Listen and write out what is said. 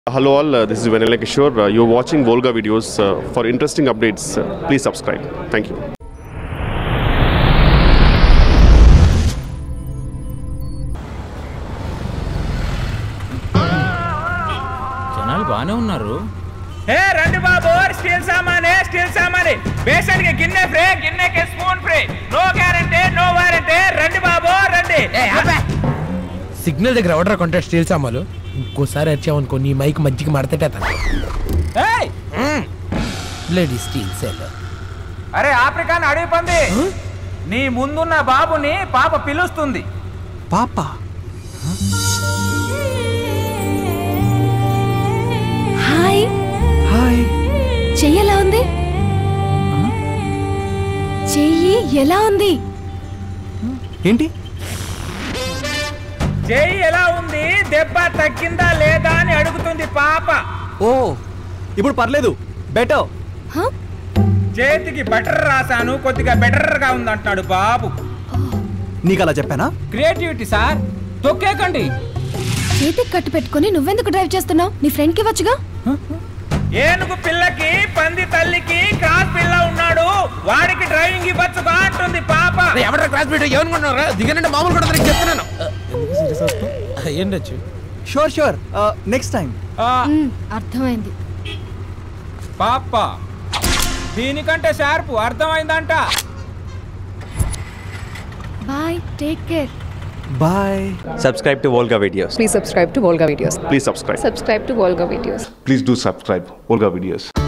Hello all, uh, this is Vanilla Kishore. Uh, you're watching Volga videos. Uh, for interesting updates, uh, please subscribe. Thank you. జనాలు బాగానే ఉన్నారు హే రండి బాబు steel సామానే steel సామానే బేసన్కి గిన్నె free గిన్నెకి spoon free no guarantee no warranty రండి బాబు రండి signal దగ్గర ఎవడరా కొంటే స్టీల్ సామాలు ఇంకోసారి వచ్చావనుకో నీ మైక్ మధ్యకి మడతటేతాను ఏయ్! బ్లడీ స్టీల్ సెల్ అరే ఆఫ్రికాన్ అడవి పంది నీ ముందున్న బాబుని పాప పిలుస్తుంది పాప హాయ్ హాయ్ చెయ్యి ఎలా ఉంది చెయ్యి ఎలా ఉంది ఏంటి చెయ్యి ఎలా ఉంది దెబ్బ తగ్గిందా లేదా అని అడుగుతుంది పాప ఓ ఇప్పుడు పర్లేదు బెటర్ హ? చేతికి బటర్ రాశాను కొద్దిగా బెటర్ గా ఉందంటున్నాడు బాబు నీకు అలా చెప్పానా క్రియేటివిటీ సార్ తొక్కేకండి చేతికి కట్టు పెట్టుకుని నువ్వెందుకు డ్రైవ్ చేస్తున్నావు నీ ఫ్రెండ్ కి వచ్చుగా ఏనుగు పిల్లకి పంది తల్లికి క్రాస్ పిల్ల ఉన్నాడు వాడికి డ్రైవింగ్ ఇవ్వచ్చుగా అంటుంది పాప ఎవడరా క్లాస్ మీట్ ఏమనుకుంటున్నారా దిగనంటే మామూలు కూడా నీకు చెప్తున్నాను ఏంటచ్చు షూర్ షూర్ నెక్స్ట్ టైం ఆ, మ్, అర్థమైంది పాప దీనికంటే షార్పు అర్థమైందంట bye take care bye subscribe to Volga videos. Please subscribe to Volga Videos. Please subscribe. Subscribe to Volga Videos. please do subscribe Olga videos